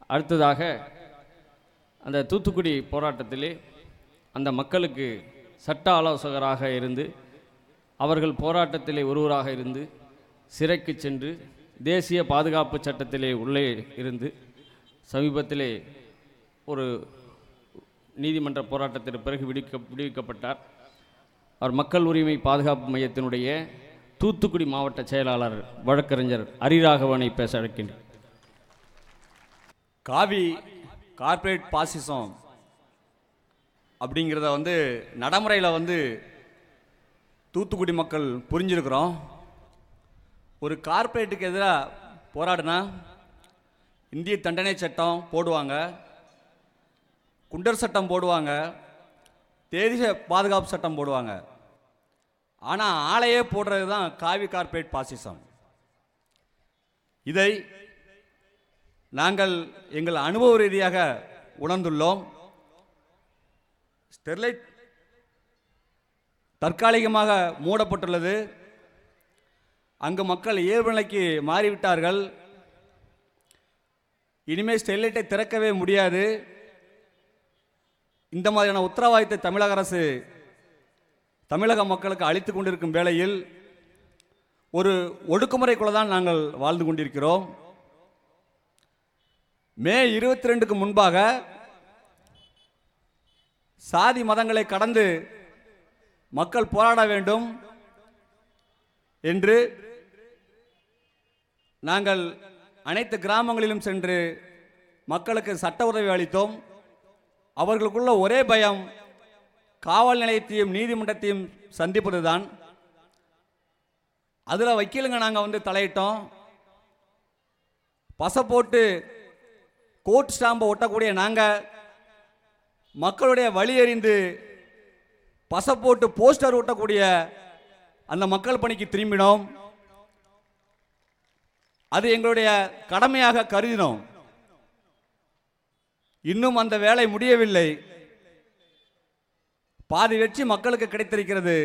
அடுத்ததாக அந்த தூத்துக்குடி போராட்டத்திலே அந்த மக்களுக்கு சட்ட ஆலோசகராக இருந்து அவர்கள் போராட்டத்திலே ஒருவராக இருந்து சிறைக்கு சென்று தேசிய பாதுகாப்பு சட்டத்திலே உள்ளே இருந்து சமீபத்திலே ஒரு நீதிமன்ற போராட்டத்திற்கு பிறகு விடுவிக்க விடுவிக்கப்பட்டார் அவர் மக்கள் உரிமை பாதுகாப்பு மையத்தினுடைய தூத்துக்குடி மாவட்ட செயலாளர் வழக்கறிஞர் அரிராகவனை பேச அழைக்கின்றேன் காவி கார்ப்பரேட் பாசிசம் அப்படிங்கிறத வந்து நடைமுறையில் வந்து தூத்துக்குடி மக்கள் புரிஞ்சிருக்கிறோம் ஒரு கார்ப்பரேட்டுக்கு எதிராக போராடினா இந்திய தண்டனை சட்டம் போடுவாங்க குண்டர் சட்டம் போடுவாங்க தேசிய பாதுகாப்பு சட்டம் போடுவாங்க ஆனால் ஆளையே போடுறது தான் காவி கார்ப்பரேட் பாசிசம் இதை நாங்கள் எங்கள் அனுபவ ரீதியாக உணர்ந்துள்ளோம் ஸ்டெர்லைட் தற்காலிகமாக மூடப்பட்டுள்ளது அங்கு மக்கள் இயல்புநிலைக்கு மாறிவிட்டார்கள் இனிமேல் ஸ்டெர்லைட்டை திறக்கவே முடியாது இந்த மாதிரியான உத்தரவாதத்தை தமிழக அரசு தமிழக மக்களுக்கு அளித்து கொண்டிருக்கும் வேளையில் ஒரு ஒடுக்குமுறைக்குள்ள தான் நாங்கள் வாழ்ந்து கொண்டிருக்கிறோம் மே இருபத்தி ரெண்டுக்கு முன்பாக சாதி மதங்களை கடந்து மக்கள் போராட வேண்டும் என்று நாங்கள் அனைத்து கிராமங்களிலும் சென்று மக்களுக்கு சட்ட உதவி அளித்தோம் அவர்களுக்குள்ள ஒரே பயம் காவல் நிலையத்தையும் நீதிமன்றத்தையும் சந்திப்பதுதான் அதில் வக்கீலுங்க நாங்கள் வந்து தலையிட்டோம் பசை போட்டு கோர்ட் ஸ்டாம்பை ஒட்டக்கூடிய நாங்கள் மக்களுடைய வழி எறிந்து பசை போட்டு போஸ்டர் ஒட்டக்கூடிய அந்த மக்கள் பணிக்கு திரும்பினோம் அது எங்களுடைய கடமையாக கருதினோம் இன்னும் அந்த வேலை முடியவில்லை பாதி வெற்றி மக்களுக்கு கிடைத்திருக்கிறது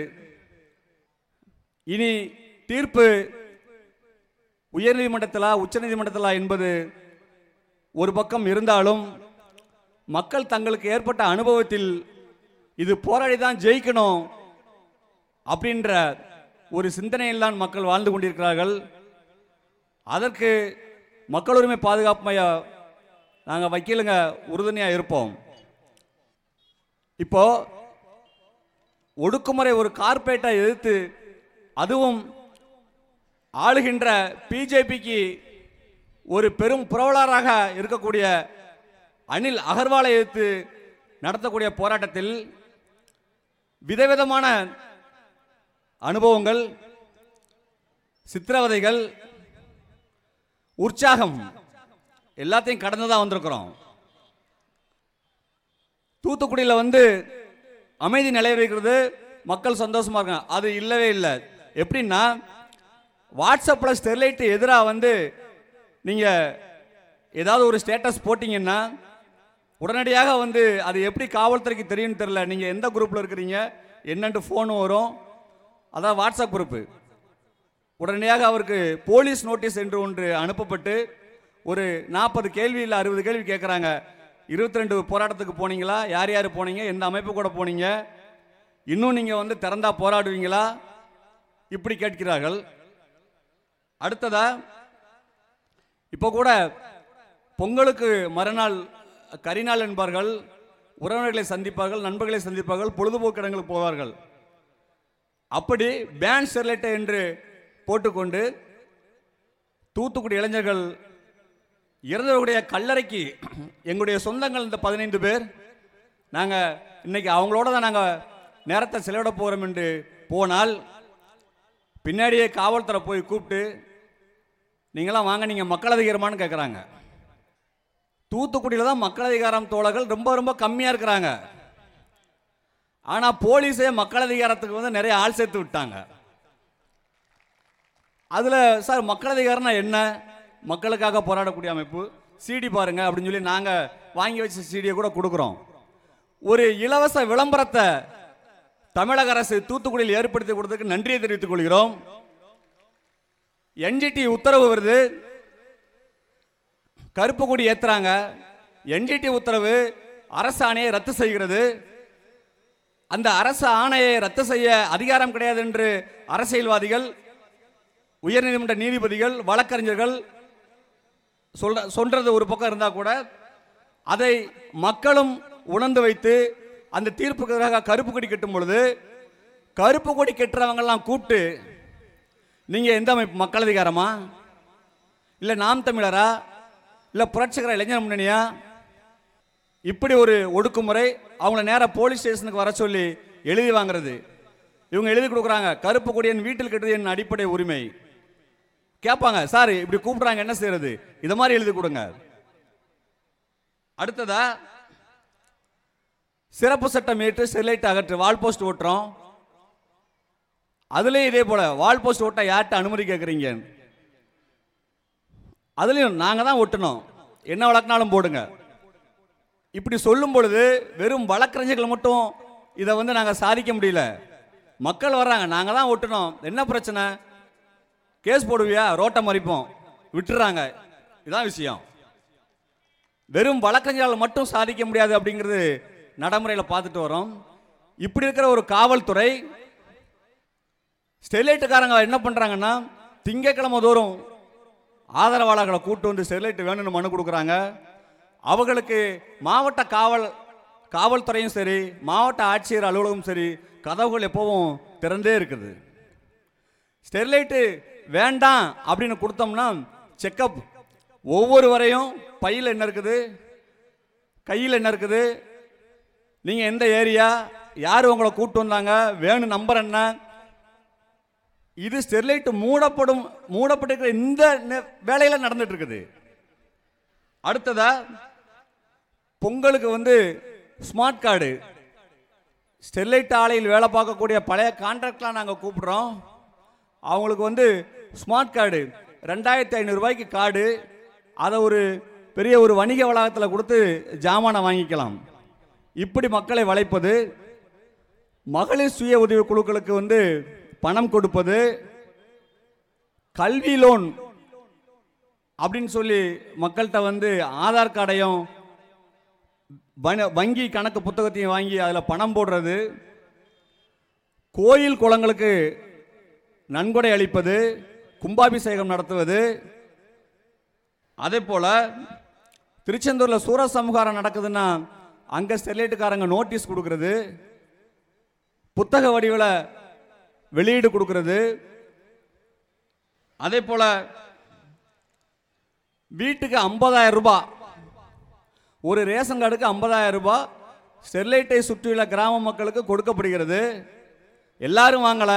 இனி தீர்ப்பு உயர்நீதிமன்றத்திலா உச்சநீதிமன்றத்திலா என்பது ஒரு பக்கம் இருந்தாலும் மக்கள் தங்களுக்கு ஏற்பட்ட அனுபவத்தில் இது போராடி தான் ஜெயிக்கணும் அப்படின்ற ஒரு சிந்தனையில் தான் மக்கள் வாழ்ந்து கொண்டிருக்கிறார்கள் அதற்கு மக்கள் உரிமை பாதுகாப்பு மையம் நாங்கள் வக்கீலுங்க உறுதுணையாக இருப்போம் இப்போ ஒடுக்குமுறை ஒரு கார்பரேட்டை எதிர்த்து அதுவும் ஆளுகின்ற பிஜேபிக்கு ஒரு பெரும் புரவலராக இருக்கக்கூடிய அனில் அகர்வாலை எதிர்த்து நடத்தக்கூடிய போராட்டத்தில் விதவிதமான அனுபவங்கள் சித்திரவதைகள் உற்சாகம் எல்லாத்தையும் கடந்து தான் வந்திருக்கிறோம் தூத்துக்குடியில் வந்து அமைதி நிலவிருக்கிறது மக்கள் சந்தோஷமா இருக்காங்க அது இல்லவே இல்லை எப்படின்னா வாட்ஸ்அப்பில் ஸ்டெர்லைட் எதிராக வந்து நீங்கள் ஏதாவது ஒரு ஸ்டேட்டஸ் போட்டிங்கன்னா உடனடியாக வந்து அது எப்படி காவல்துறைக்கு தெரியும்னு தெரில நீங்கள் எந்த குரூப்பில் இருக்கிறீங்க என்னன்ட்டு ஃபோனும் வரும் அதான் வாட்ஸ்அப் குரூப்பு உடனடியாக அவருக்கு போலீஸ் நோட்டீஸ் என்று ஒன்று அனுப்பப்பட்டு ஒரு நாற்பது கேள்வி இல்லை அறுபது கேள்வி கேட்குறாங்க இருபத்தி ரெண்டு போராட்டத்துக்கு போனீங்களா யார் யார் போனீங்க எந்த அமைப்பு கூட போனீங்க இன்னும் நீங்கள் வந்து திறந்தா போராடுவீங்களா இப்படி கேட்கிறார்கள் அடுத்ததா இப்போ கூட பொங்கலுக்கு மறுநாள் கரிநாள் என்பார்கள் உறவினர்களை சந்திப்பார்கள் நண்பர்களை சந்திப்பார்கள் பொழுதுபோக்கு இடங்களுக்கு போவார்கள் அப்படி பேன் ஸ்டெர்லைட்டை என்று போட்டுக்கொண்டு தூத்துக்குடி இளைஞர்கள் இறந்தவர்களுடைய கல்லறைக்கு எங்களுடைய சொந்தங்கள் இந்த பதினைந்து பேர் நாங்கள் இன்னைக்கு அவங்களோட தான் நாங்கள் நேரத்தை செலவிட போகிறோம் என்று போனால் பின்னாடியே காவல்துறை போய் கூப்பிட்டு நீங்களாம் வாங்க நீங்கள் மக்கள் அதிகாரமானு கேட்குறாங்க தூத்துக்குடியில் தான் மக்கள் அதிகாரம் தோழர்கள் ரொம்ப ரொம்ப கம்மியாக இருக்கிறாங்க ஆனால் போலீஸே மக்கள் அதிகாரத்துக்கு வந்து நிறைய ஆள் சேர்த்து விட்டாங்க அதில் சார் மக்கள் அதிகாரம்னா என்ன மக்களுக்காக போராடக்கூடிய அமைப்பு சிடி பாருங்க அப்படின்னு சொல்லி நாங்கள் வாங்கி வச்ச சிடியை கூட கொடுக்குறோம் ஒரு இலவச விளம்பரத்தை தமிழக அரசு தூத்துக்குடியில் ஏற்படுத்தி கொடுத்ததுக்கு நன்றியை தெரிவித்துக் கொள்கிறோம் என்ஜிடி உத்தரவு வருது கருப்பு கொடி ஏத்துறாங்க என்டிடி உத்தரவு அரசு ஆணையை ரத்து செய்கிறது அந்த அரசு ஆணையை ரத்து செய்ய அதிகாரம் கிடையாது என்று அரசியல்வாதிகள் உயர்நீதிமன்ற நீதிபதிகள் வழக்கறிஞர்கள் சொல்ற சொல்றது ஒரு பக்கம் இருந்தால் கூட அதை மக்களும் உணர்ந்து வைத்து அந்த தீர்ப்புக்கு எதிராக கருப்பு கொடி கட்டும் பொழுது கருப்பு கொடி கட்டுறவங்கெல்லாம் கூப்பிட்டு நீங்கள் எந்த அமைப்பு மக்கள் அதிகாரமா இல்லை நாம் தமிழரா இல்லை புரட்சிகர இளைஞர் முன்னணியா இப்படி ஒரு ஒடுக்குமுறை அவங்கள நேராக போலீஸ் ஸ்டேஷனுக்கு வர சொல்லி எழுதி வாங்குறது இவங்க எழுதி கொடுக்குறாங்க கருப்பு கொடி என் வீட்டில் கட்டுறது என் அடிப்படை உரிமை கேட்பாங்க சார் இப்படி கூப்பிடுறாங்க என்ன செய்யறது இதை மாதிரி எழுதி கொடுங்க அடுத்ததா சிறப்பு சட்டம் ஏற்று ஸ்டெர்லைட் அகற்று வால் போஸ்ட் ஓட்டுறோம் அதுலயும் இதே போல வால் போஸ்ட் ஓட்ட யார்கிட்ட அனுமதி கேட்குறீங்க அதுலயும் நாங்க தான் ஒட்டணும் என்ன வழக்கினாலும் போடுங்க இப்படி சொல்லும் பொழுது வெறும் வழக்கறிஞர்கள் மட்டும் இதை வந்து நாங்கள் சாதிக்க முடியல மக்கள் வர்றாங்க நாங்கள் தான் ஒட்டணும் என்ன பிரச்சனை கேஸ் போடுவியா ரோட்டை மறிப்போம் விட்டுறாங்க இதான் விஷயம் வெறும் வழக்கறிஞர்களால் மட்டும் சாதிக்க முடியாது அப்படிங்கிறது நடைமுறையில் பார்த்துட்டு வரோம் இப்படி இருக்கிற ஒரு காவல்துறை ஸ்டெர்லைட்டுக்காரங்க என்ன பண்ணுறாங்கன்னா திங்கக்கிழமை தோறும் ஆதரவாளர்களை கூட்டு வந்து ஸ்டெர்லைட் வேணும்னு மனு கொடுக்குறாங்க அவங்களுக்கு மாவட்ட காவல் காவல்துறையும் சரி மாவட்ட ஆட்சியர் அலுவலகம் சரி கதவுகள் எப்பவும் திறந்தே இருக்குது ஸ்டெர்லைட்டு வேண்டாம் அப்படின்னு கொடுத்தோம்னா செக்கப் ஒவ்வொருவரையும் பையில் என்ன இருக்குது கையில் என்ன இருக்குது நீங்கள் எந்த ஏரியா யார் உங்களை கூட்டு வந்தாங்க வேணும் நம்பர் என்ன இது ஸ்டெர்லைட் மூடப்படும் மூடப்பட்டிருக்கிற இந்த நெ- வேலையில நடந்துட்டு இருக்குது அடுத்ததா பொங்கலுக்கு வந்து ஸ்மார்ட் கார்டு ஸ்டெர்லைட் ஆலையில் வேலை பார்க்கக்கூடிய பழைய கான்ட்ராக்ட்லாம் நாங்கள் கூப்பிடுறோம் அவங்களுக்கு வந்து ஸ்மார்ட் கார்டு ரெண்டாயிரத்தி ஐநூறுரூபாய்க்கு கார்டு அதை ஒரு பெரிய ஒரு வணிக வளாகத்தில் கொடுத்து ஜாமானை வாங்கிக்கலாம் இப்படி மக்களை வளைப்பது மகளிர் சுய உதவி குழுக்களுக்கு வந்து பணம் கொடுப்பது கல்வி லோன் அப்படின்னு சொல்லி மக்கள்கிட்ட வந்து ஆதார் கார்டையும் வன- வங்கி கணக்கு புத்தகத்தையும் வாங்கி அதில் பணம் போடுறது கோயில் குளங்களுக்கு நன்கொடை அளிப்பது கும்பாபிஷேகம் நடத்துவது அதே போல திருச்செந்தூரில் சூரசம்ஹாரம் நடக்குதுன்னா அங்கே ஸ்டெர்லைட்டுக்காரங்க நோட்டீஸ் கொடுக்கறது புத்தக வடிவில் வெளியீடு கொடுக்கறது அதே போல வீட்டுக்கு 50000 ரூபாய் ஒரு ரேஷன் கார்டுக்கு 50000 ரூபாய் ஸ்டெர்லைட்டை சுற்றியுள்ள கிராம மக்களுக்கு கொடுக்கப்படுகிறது எல்லாரும் வாங்கல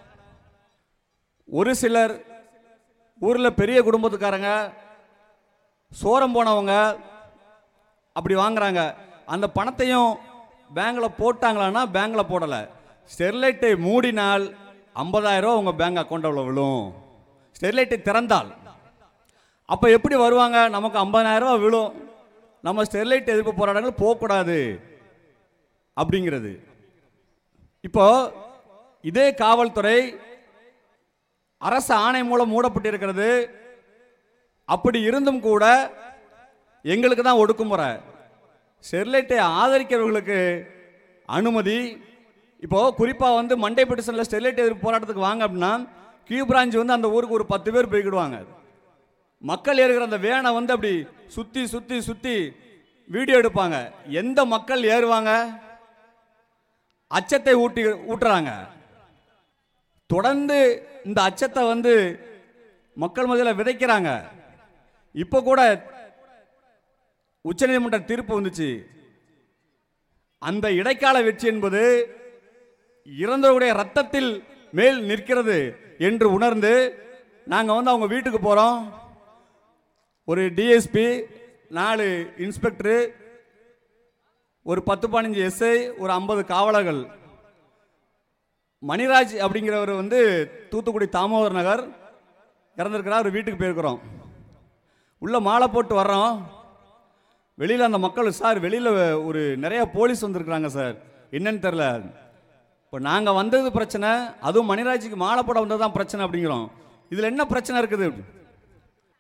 ஒரு சிலர் ஊரில் பெரிய குடும்பத்துக்காரங்க சோரம் போனவங்க அப்படி வாங்குறாங்க அந்த பணத்தையும் பேங்கில் போட்டாங்களான்னா பேங்கில் போடலை ஸ்டெர்லைட்டை மூடினால் 50000 ரூபா உங்கள் பேங்க் அக்கௌண்ட்டில் விழும் ஸ்டெர்லைட்டை திறந்தால் அப்போ எப்படி வருவாங்க நமக்கு 50000 ரூபா விழும் நம்ம ஸ்டெர்லைட் எதிர்ப்பு போராட்டங்கள் போகக்கூடாது அப்படிங்கிறது இப்போ இதே காவல்துறை அரசு ஆணை மூலம் மூடப்பட்டிருக்கிறது அப்படி இருந்தும் கூட எங்களுக்கு தான் ஒடுக்குமுறை ஸ்டெர்லைட்டை ஆதரிக்கிறவர்களுக்கு அனுமதி இப்போ குறிப்பாக வந்து மண்டே பெட்டிஷனில் ஸ்டெர்லைட் எதிர்ப்பு போராட்டத்துக்கு வாங்க அப்படின்னா கியூ பிரான்ச் வந்து அந்த ஊருக்கு ஒரு பத்து பேர் போய்க்கிடுவாங்க மக்கள் ஏறுகிற அந்த வேனை வந்து அப்படி சுற்றி சுற்றி சுற்றி வீடியோ எடுப்பாங்க எந்த மக்கள் ஏறுவாங்க அச்சத்தை ஊட்டி ஊட்டுறாங்க தொடர்ந்து இந்த அச்சத்தை வந்து மக்கள் மத்தியில் விதைக்கிறாங்க இப்போ கூட உச்சநீதிமன்ற தீர்ப்பு வந்துச்சு அந்த இடைக்கால வெற்றி என்பது இறந்தவருடைய ரத்தத்தில் மேல் நிற்கிறது என்று உணர்ந்து நாங்கள் வந்து அவங்க வீட்டுக்கு போகிறோம் ஒரு டிஎஸ்பி நாலு இன்ஸ்பெக்டரு ஒரு பத்து பதினஞ்சு எஸ்ஐ ஒரு ஐம்பது காவலர்கள் மணிராஜ் அப்படிங்கிறவர் வந்து தூத்துக்குடி தாமோதர் நகர் இறந்துருக்கிறார் ஒரு வீட்டுக்கு போயிருக்கிறோம் உள்ள மாலை போட்டு வர்றோம் வெளியில் அந்த மக்கள் சார் வெளியில் ஒரு நிறைய போலீஸ் வந்திருக்கிறாங்க சார் என்னன்னு தெரில இப்போ நாங்கள் வந்தது பிரச்சனை அதுவும் மணிராஜுக்கு மாலை போட வந்தது தான் பிரச்சனை அப்படிங்கிறோம் இதில் என்ன பிரச்சனை இருக்குது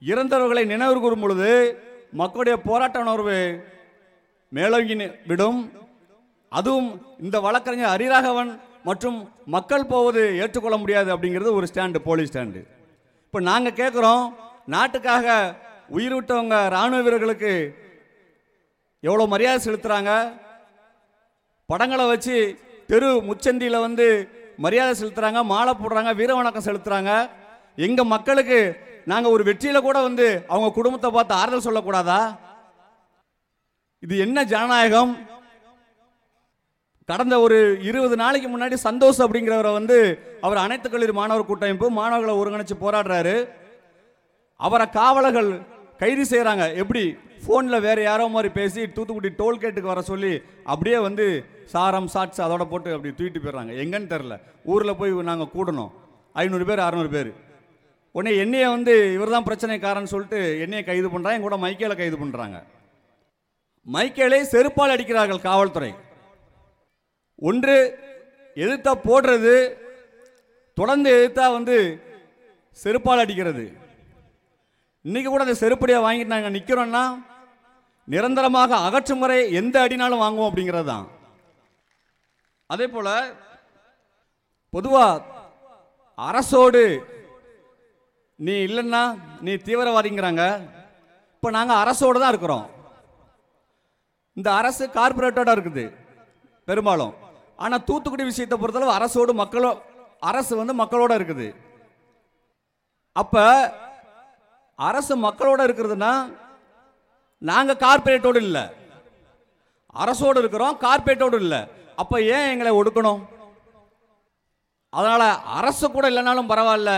இறந்தவர்களை நினைவு கூறும் பொழுது மக்களுடைய போராட்ட உணர்வு மேலோங்கி நி- விடும் அதுவும் இந்த வழக்கறிஞர் ஹரிராகவன் மற்றும் மக்கள் போவது ஏற்றுக்கொள்ள முடியாது அப்படிங்கிறது ஒரு ஸ்டாண்டு போலீஸ் ஸ்டாண்டு இப்போ நாங்கள் கேட்குறோம் நாட்டுக்காக உயிர் விட்டவங்க ராணுவ வீரர்களுக்கு எவ்வளோ மரியாதை செலுத்துகிறாங்க படங்களை வச்சு தெரு முச்சந்தியில் வந்து மரியாதை செலுத்துகிறாங்க மாலை போடுறாங்க வீர வணக்கம் செலுத்துகிறாங்க எங்கள் மக்களுக்கு நாங்கள் ஒரு வெற்றியில் கூட வந்து அவங்க குடும்பத்தை பார்த்து ஆறுதல் சொல்லக்கூடாதா இது என்ன ஜனநாயகம் கடந்த ஒரு இருபது நாளைக்கு முன்னாடி சந்தோஷ் அப்படிங்கிறவரை வந்து அவர் அனைத்து கல்லூரி மாணவர் கூட்டமைப்பு மாணவர்களை ஒருங்கிணைச்சு போராடுறாரு அவரை காவலர்கள் கைது செய்கிறாங்க எப்படி ஃபோனில் வேற யாரோ மாதிரி பேசி தூத்துக்குடி டோல்கேட்டுக்கு வர சொல்லி அப்படியே வந்து சாரம் சாட்ஸ் அதோட போட்டு அப்படி தூக்கிட்டு போயிடுறாங்க எங்கன்னு தெரில ஊரில் போய் நாங்கள் கூடணும் ஐநூறு பேர் அறநூறு பேர் உடனே என்னையை வந்து இவர் தான் பிரச்சனைக்காரன்னு சொல்லிட்டு என்னையை கைது பண்ணுறாங்க என் கூட மைக்கேலை கைது பண்ணுறாங்க மைக்கேலை செருப்பால் அடிக்கிறார்கள் காவல்துறை ஒன்று எதிர்த்தா போடுறது தொடர்ந்து எதிர்த்தா வந்து செருப்பால் அடிக்கிறது இன்னைக்கு கூட அந்த செருப்படியாக வாங்கிட்டு நாங்கள் நிற்கிறோன்னா நிரந்தரமாக அகற்றும் வரை எந்த அடினாலும் வாங்குவோம் அப்படிங்கிறது தான் அதே போல் பொதுவாக அரசோடு நீ இல்லைன்னா நீ தீவிரவாதிங்கிறாங்க இப்போ நாங்கள் அரசோடு தான் இருக்கிறோம் இந்த அரசு கார்பரேட்டோட இருக்குது பெரும்பாலும் ஆனால் தூத்துக்குடி விஷயத்தை பொறுத்தளவு அரசோடு மக்களோ அரசு வந்து மக்களோட இருக்குது அப்போ அரசு மக்களோட இருக்கிறதுனா நாங்கள் கார்பரேட்டோடு இல்லை அரசோடு இருக்கிறோம் கார்பரேட்டோடு இல்லை அப்போ ஏன் எங்களை ஒடுக்கணும் அதனால் அரசு கூட இல்லைனாலும் பரவாயில்ல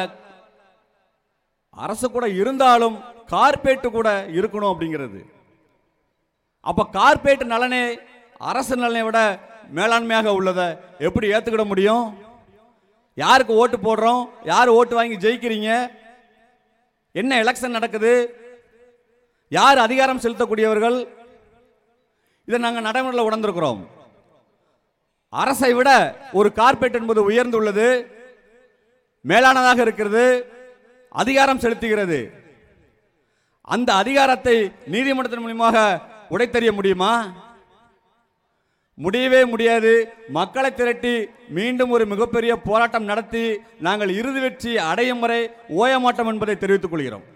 அரசு கூட இருந்தாலும் கார்பரேட்டு கூட இருக்கணும் அப்படிங்கிறது அப்போ கார்பரேட் நலனே அரசு நலனை விட மேலாண்மையாக உள்ளதை எப்படி ஏற்றுக்கிட முடியும் யாருக்கு ஓட்டு போடுறோம் யார் ஓட்டு வாங்கி ஜெயிக்கிறீங்க என்ன எலெக்ஷன் நடக்குது யார் அதிகாரம் செலுத்தக்கூடியவர்கள் இதை நாங்கள் நடைமுறையில் உணர்ந்திருக்கிறோம் அரசை விட ஒரு கார்பரேட் என்பது உயர்ந்துள்ளது மேலானதாக இருக்கிறது அதிகாரம் செலுத்துகிறது அந்த அதிகாரத்தை நீதிமன்றத்தின் மூலியமாக உடைத்தெறிய முடியுமா முடியவே முடியாது மக்களை திரட்டி மீண்டும் ஒரு மிகப்பெரிய போராட்டம் நடத்தி நாங்கள் இறுதி வெற்றி அடையும் வரை ஓய மாட்டோம் என்பதை தெரிவித்துக் கொள்கிறோம்